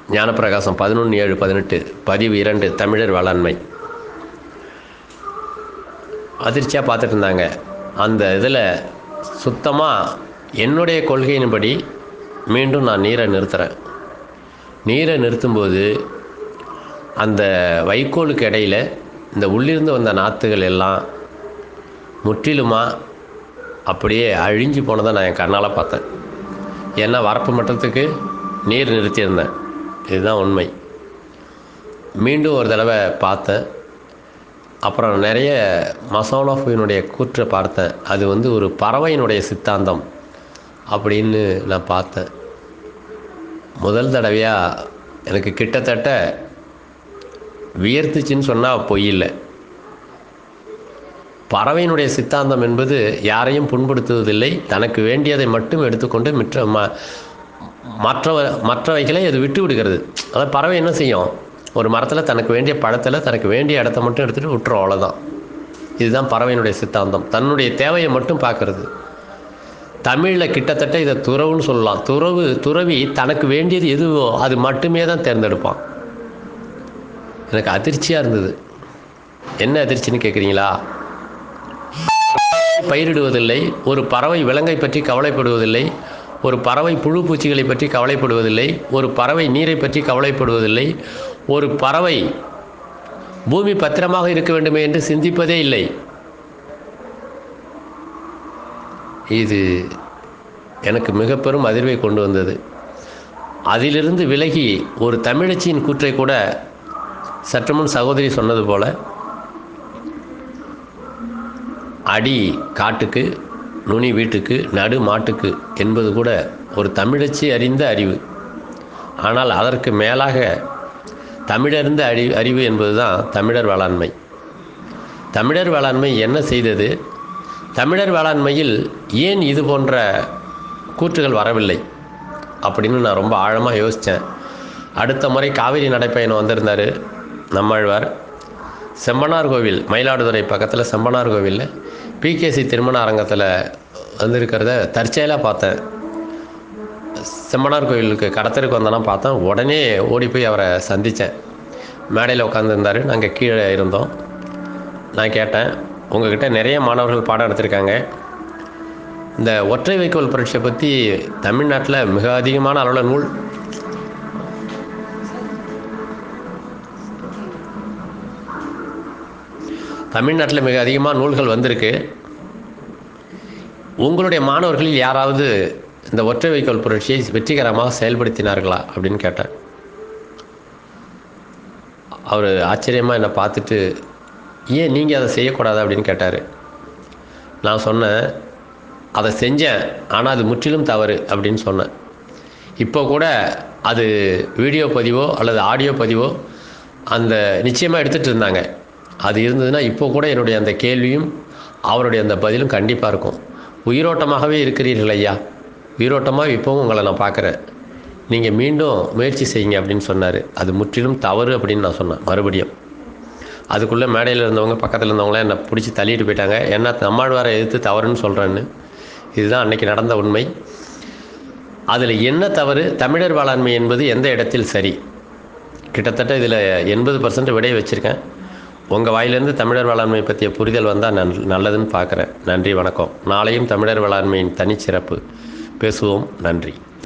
ஞானப்பிரகாசம் பதினொன்று ஏழு பதினெட்டு பதிவு இரண்டு தமிழர் வேளாண்மை அதிர்ச்சியாக பார்த்துட்டு இருந்தாங்க அந்த இதில் சுத்தமாக என்னுடைய கொள்கையின்படி மீண்டும் நான் நீரை நிறுத்துகிறேன் நீரை நிறுத்தும்போது அந்த வைக்கோலுக்கு இடையில இந்த உள்ளிருந்து வந்த நாற்றுகள் எல்லாம் முற்றிலுமாக அப்படியே அழிஞ்சு போனதை நான் என் கண்ணால் பார்த்தேன் ஏன்னா வரப்பு மட்டத்துக்கு நீர் நிறுத்தியிருந்தேன் இதுதான் உண்மை மீண்டும் ஒரு தடவை பார்த்தேன் அப்புறம் நிறைய மசோனோஃபினுடைய கூற்றை பார்த்தேன் அது வந்து ஒரு பறவையினுடைய சித்தாந்தம் அப்படின்னு நான் பார்த்தேன் முதல் தடவையாக எனக்கு கிட்டத்தட்ட வியர்த்துச்சின்னு சொன்னால் பொய் இல்லை பறவையினுடைய சித்தாந்தம் என்பது யாரையும் புண்படுத்துவதில்லை தனக்கு வேண்டியதை மட்டும் எடுத்துக்கொண்டு மிற்ற ம மற்றவ மற்றவைகளை அது விட்டு விடுகிறது அதாவது பறவை என்ன செய்யும் ஒரு மரத்தில் தனக்கு வேண்டிய பழத்தில் தனக்கு வேண்டிய இடத்த மட்டும் எடுத்துகிட்டு விட்டுரும் அவ்வளோதான் இதுதான் பறவையினுடைய சித்தாந்தம் தன்னுடைய தேவையை மட்டும் பார்க்கறது தமிழில் கிட்டத்தட்ட இதை துறவுன்னு சொல்லலாம் துறவு துறவி தனக்கு வேண்டியது எதுவோ அது மட்டுமே தான் தேர்ந்தெடுப்பான் எனக்கு அதிர்ச்சியாக இருந்தது என்ன அதிர்ச்சின்னு கேட்குறீங்களா பயிரிடுவதில்லை ஒரு பறவை விலங்கை பற்றி கவலைப்படுவதில்லை ஒரு பறவை புழு பூச்சிகளை பற்றி கவலைப்படுவதில்லை ஒரு பறவை நீரை பற்றி கவலைப்படுவதில்லை ஒரு பறவை பூமி பத்திரமாக இருக்க வேண்டுமே என்று சிந்திப்பதே இல்லை இது எனக்கு மிக பெரும் அதிர்வை கொண்டு வந்தது அதிலிருந்து விலகி ஒரு தமிழச்சியின் கூற்றை கூட சற்று முன் சகோதரி சொன்னது போல அடி காட்டுக்கு நுனி வீட்டுக்கு நடு மாட்டுக்கு என்பது கூட ஒரு தமிழச்சி அறிந்த அறிவு ஆனால் அதற்கு மேலாக தமிழறிந்த அறி அறிவு என்பது தான் தமிழர் வேளாண்மை தமிழர் வேளாண்மை என்ன செய்தது தமிழர் வேளாண்மையில் ஏன் இது போன்ற கூற்றுகள் வரவில்லை அப்படின்னு நான் ரொம்ப ஆழமாக யோசித்தேன் அடுத்த முறை காவிரி நடைப்பயணம் வந்திருந்தார் நம்மாழ்வார் செம்பனார் கோவில் மயிலாடுதுறை பக்கத்தில் செம்பனார் கோவிலில் பிகேசி திருமண அரங்கத்தில் வந்திருக்கிறத தற்செயலாக பார்த்தேன் செம்பனார் கோவிலுக்கு கடத்தருக்கு வந்தேன்னா பார்த்தேன் உடனே ஓடி போய் அவரை சந்தித்தேன் மேடையில் உட்காந்துருந்தார் நாங்கள் கீழே இருந்தோம் நான் கேட்டேன் உங்ககிட்ட நிறைய மாணவர்கள் பாடம் எடுத்திருக்காங்க இந்த ஒற்றை வைக்கோல் பரீட்சை பற்றி தமிழ்நாட்டில் மிக அதிகமான அளவில் நூல் தமிழ்நாட்டில் மிக அதிகமாக நூல்கள் வந்திருக்கு உங்களுடைய மாணவர்களில் யாராவது இந்த ஒற்றை வைக்கோல் புரட்சியை வெற்றிகரமாக செயல்படுத்தினார்களா அப்படின்னு கேட்டேன் அவர் ஆச்சரியமாக என்னை பார்த்துட்டு ஏன் நீங்கள் அதை செய்யக்கூடாது அப்படின்னு கேட்டார் நான் சொன்னேன் அதை செஞ்சேன் ஆனால் அது முற்றிலும் தவறு அப்படின்னு சொன்னேன் இப்போ கூட அது வீடியோ பதிவோ அல்லது ஆடியோ பதிவோ அந்த நிச்சயமாக எடுத்துகிட்டு இருந்தாங்க அது இருந்ததுன்னா இப்போ கூட என்னுடைய அந்த கேள்வியும் அவருடைய அந்த பதிலும் கண்டிப்பாக இருக்கும் உயிரோட்டமாகவே இருக்கிறீர்கள் ஐயா உயிரோட்டமாக இப்போவும் உங்களை நான் பார்க்குறேன் நீங்கள் மீண்டும் முயற்சி செய்யுங்க அப்படின்னு சொன்னார் அது முற்றிலும் தவறு அப்படின்னு நான் சொன்னேன் மறுபடியும் அதுக்குள்ளே மேடையில் இருந்தவங்க பக்கத்தில் இருந்தவங்களாம் என்னை பிடிச்சி தள்ளிட்டு போயிட்டாங்க என்ன நம்மாழ்வாரை எதிர்த்து தவறுன்னு சொல்கிறேன்னு இதுதான் அன்னைக்கு நடந்த உண்மை அதில் என்ன தவறு தமிழர் வேளாண்மை என்பது எந்த இடத்தில் சரி கிட்டத்தட்ட இதில் எண்பது பர்சன்ட் விடை வச்சுருக்கேன் உங்கள் வாயிலேருந்து தமிழர் வேளாண்மை பற்றிய புரிதல் வந்தால் நன் நல்லதுன்னு பார்க்குறேன் நன்றி வணக்கம் நாளையும் தமிழர் வேளாண்மையின் தனிச்சிறப்பு பேசுவோம் நன்றி